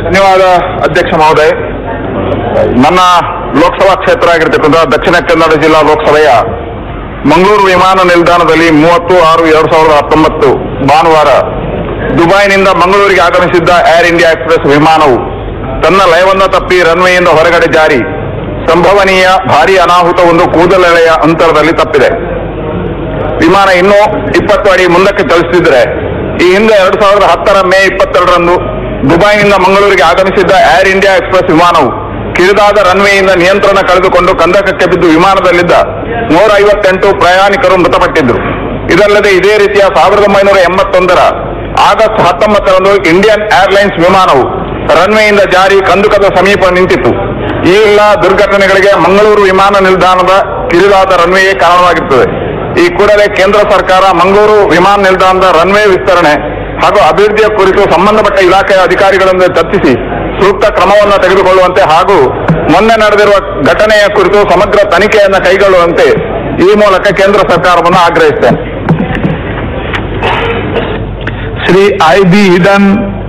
ಧನ್ಯವಾದ ಅಧ್ಯಕ್ಷ ಮಹೋದಯ ನನ್ನ ಲೋಕಸಭಾ ಕ್ಷೇತ್ರ ಆಗಿರ್ತಕ್ಕಂಥ ದಕ್ಷಿಣ ಕನ್ನಡ ಜಿಲ್ಲಾ ಲೋಕಸಭೆಯ ಮಂಗಳೂರು ವಿಮಾನ ನಿಲ್ದಾಣದಲ್ಲಿ ಮೂವತ್ತು ಆರು ಎರಡ್ ಸಾವಿರದ ಹತ್ತೊಂಬತ್ತು ಭಾನುವಾರ ದುಬೈನಿಂದ ಮಂಗಳೂರಿಗೆ ಆಗಮಿಸಿದ್ದ ಏರ್ ಇಂಡಿಯಾ ಎಕ್ಸ್ಪ್ರೆಸ್ ವಿಮಾನವು ತನ್ನ ಲಯವನ್ನು ತಪ್ಪಿ ರನ್ವೇಯಿಂದ ಹೊರಗಡೆ ಜಾರಿ ಸಂಭವನೀಯ ಭಾರೀ ಅನಾಹುತವೊಂದು ಕೂದಲೆಳೆಯ ಅಂತರದಲ್ಲಿ ತಪ್ಪಿದೆ ವಿಮಾನ ಇನ್ನೂ ಇಪ್ಪತ್ತು ಅಡಿ ಮುಂದಕ್ಕೆ ಚಲಿಸುತ್ತಿದ್ದರೆ ಈ ಹಿಂದೆ ಎರಡ್ ಸಾವಿರದ ಹತ್ತರ ಮೇ ಇಪ್ಪತ್ತೆರಡರಂದು ದುಬೈನಿಂದ ಮಂಗಳೂರಿಗೆ ಆಗಮಿಸಿದ್ದ ಏರ್ ಇಂಡಿಯಾ ಎಕ್ಸ್ಪ್ರೆಸ್ ವಿಮಾನವು ಕಿರಿದಾದ ರನ್ವೇಯಿಂದ ನಿಯಂತ್ರಣ ಕಳೆದುಕೊಂಡು ಕಂದಕಕ್ಕೆ ಬಿದ್ದು ವಿಮಾನದಲ್ಲಿದ್ದ ನೂರ ಐವತ್ತೆಂಟು ಪ್ರಯಾಣಿಕರು ಮೃತಪಟ್ಟಿದ್ದರು ಇದಲ್ಲದೆ ಇದೇ ರೀತಿಯ ಸಾವಿರದ ಒಂಬೈನೂರ ಎಂಬತ್ತೊಂದರ ಆಗಸ್ಟ್ ಹತ್ತೊಂಬತ್ತರಂದು ಇಂಡಿಯನ್ ಏರ್ಲೈನ್ಸ್ ವಿಮಾನವು ರನ್ವೇಯಿಂದ ಜಾರಿ ಕಂದುಕದ ಸಮೀಪ ನಿಂತಿತ್ತು ಈ ಎಲ್ಲ ದುರ್ಘಟನೆಗಳಿಗೆ ಮಂಗಳೂರು ವಿಮಾನ ನಿಲ್ದಾಣದ ಕಿರಿದಾದ ರನ್ವೇಯೇ ಕಾರಣವಾಗಿರುತ್ತದೆ ಈ ಕೂಡಲೇ ಕೇಂದ್ರ ಸರ್ಕಾರ ಮಂಗಳೂರು ವಿಮಾನ ನಿಲ್ದಾಣದ ರನ್ವೇ ವಿಸ್ತರಣೆ ಹಾಗೂ ಅಭಿವೃದ್ಧಿಯ ಕುರಿತು ಸಂಬಂಧಪಟ್ಟ ಇಲಾಖೆಯ ಅಧಿಕಾರಿಗಳೊಂದಿಗೆ ಚರ್ಚಿಸಿ ಸೂಕ್ತ ಕ್ರಮವನ್ನು ತೆಗೆದುಕೊಳ್ಳುವಂತೆ ಹಾಗೂ ಮೊನ್ನೆ ನಡೆದಿರುವ ಘಟನೆಯ ಕುರಿತು ಸಮಗ್ರ ತನಿಖೆಯನ್ನು ಕೈಗೊಳ್ಳುವಂತೆ ಈ ಮೂಲಕ ಕೇಂದ್ರ ಸರ್ಕಾರವನ್ನು ಆಗ್ರಹಿಸ್ತೇನೆ Shri I.B. Hidan,